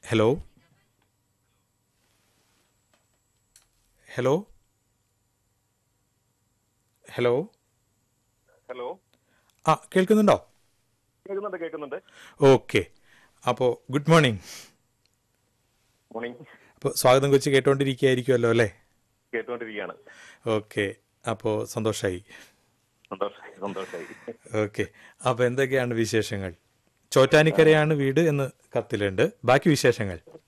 hello hello hello hello ആ കേൾക്കുന്നുണ്ടോ കേൾക്കുന്നുണ്ട് കേൾക്കുന്നുണ്ട് ഓക്കെ അപ്പോൾ ഗുഡ് മോർണിംഗ് മോർണിംഗ് അപ്പോൾ സ്വാഗതം കൊച്ചു കേട്ടോണ്ടിരിക്കുകയായിരിക്കുമല്ലോ അല്ലേ കേട്ടുകൊണ്ടിരിക്കുകയാണ് ഓക്കെ അപ്പോൾ സന്തോഷമായി സന്തോഷമായി സന്തോഷമായി ഓക്കെ അപ്പോൾ എന്തൊക്കെയാണ് വിശേഷങ്ങൾ ചോറ്റാനിക്കരയാണ് വീട് എന്ന് കത്തിലുണ്ട് ബാക്കി വിശേഷങ്ങൾ